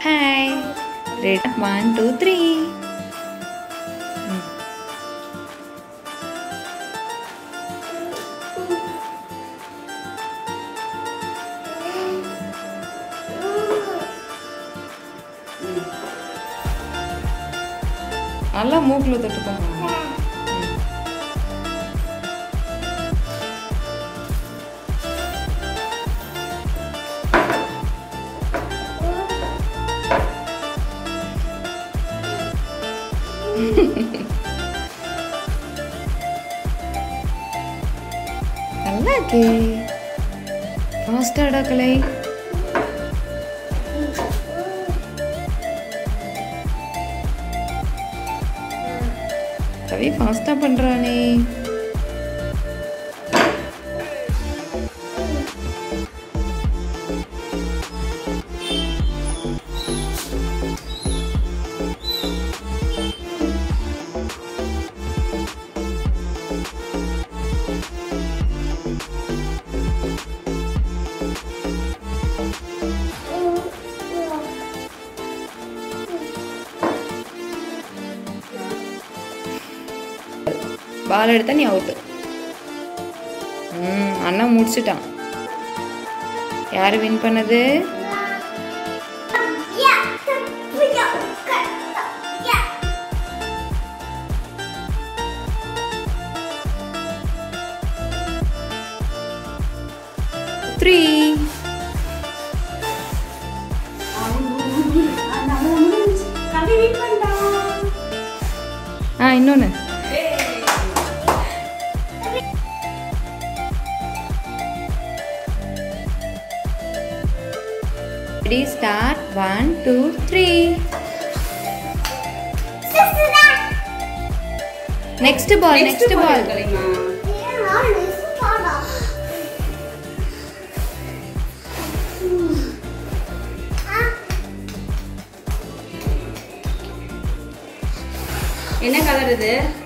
hi red one two three நல்லா மூக்கில் தொட்டுக்கோங்க நல்லா இருக்கே ஃபாஸ்டாடா கலை கவி ஃபாஸ்டா பண்றானே பால் எடுத்தா நீ அவுட்டு ம் அண்ணா முடிச்சிட்டான் யார் வின் பண்ணது த்ரீ ஆ இன்னொன்று ready start one two three next ball next ball என்ன கலர் இது